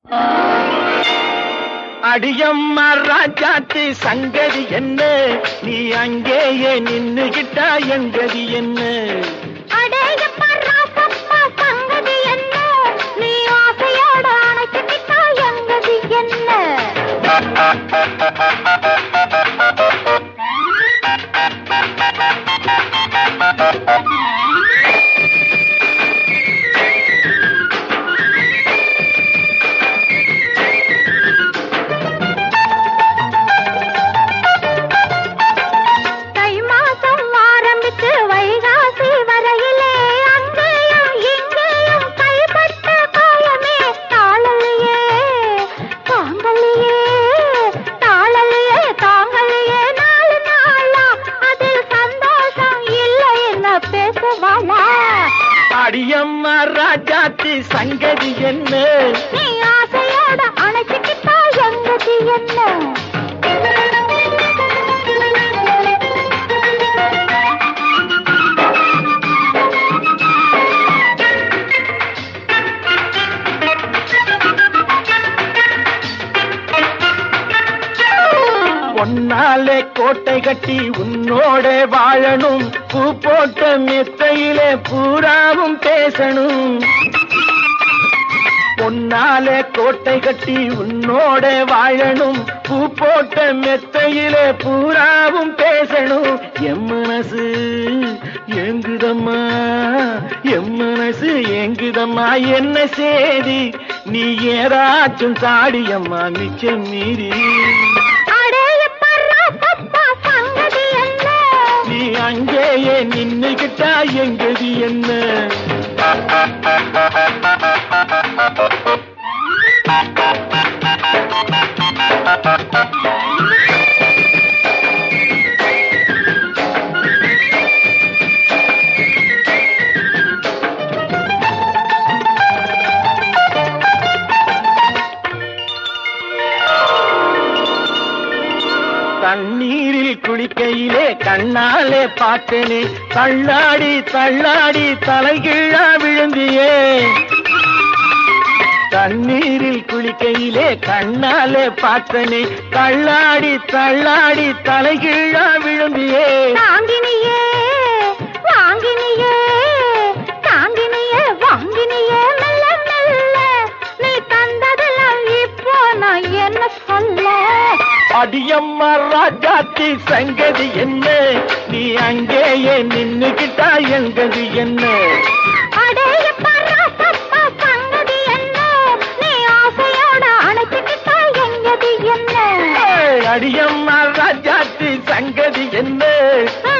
அடியம்மா ராஜாத்தி சங்கதி என்ன நீ அங்கேயே நின்னுகிட்டா எங்கதி என்ன அடேயப்பா ராசப்பா சங்கதி என்ன நீ ஆசையோட அணைச்சிட்டா எங்கதி என்ன தை மாசம் ஆரம்பிச்சு வைகாசி வரையிலே அங்கேயும் இங்கேயும் கைப்பட்ட காயமே தாளலையே தாங்கலையே தாளலையே தாங்கலையே நாலு நாளா அதில் சந்தோஷம் இல்லை என்ன பேசுவாளா அடியம்மா ராஜாத்தி சங்கதி என்ன நீ ஆசையோட அணைச்சிக்கிட்டா எங்கதி என்ன பொன்னாலே கோட்டை கட்டி உன்னோட வாழணும் பூ போட்ட மெத்தையிலே பூராவும் பேசணும் பொன்னாலே கோட்டை கட்டி உன்னோட வாழணும் பூ போட்ட மெத்தையிலே பூராவும் பேசணும் எம் மனசு ஏங்குதம்மா எம் மனசு ஏங்குதம்மா என்ன சேதி நீ ஏதாச்சும் தாடியம்மா மிச்சம் மீறி அடேயப்பா ராசப்பா சங்கதி என்ன நீ அங்கேயே நின்னுகிட்டா எங்கதி என்ன தண்ணீரில் குளிக்கையிலே கண்ணாலே பார்த்தனே தள்ளாடி தள்ளாடி தலைகீழா விழுந்தியே தண்ணீரில் குளிக்கையிலே கண்ணாலே பார்த்தனே தள்ளாடி தள்ளாடி தலைகீழா விழுந்தியே தாங்கினியே வாங்கினியே தாங்கினியே வாங்கினியே மெல்ல மெல்ல நீ தந்ததெல்லாம் இப்போ நான் என்ன சொல்ல அடியம்மா ராஜாத்தி சங்கதி என்ன நீ அங்கேயே நின்னுகிட்டா எங்கது என்ன அடேயப்பா ராசப்பா சங்கதி என்ன நீ ஆசையோட அணைச்சிக்கிட்டா எங்கதி என்ன ஏய், அடியம்மா ராஜாத்தி சங்கதி என்ன ம்,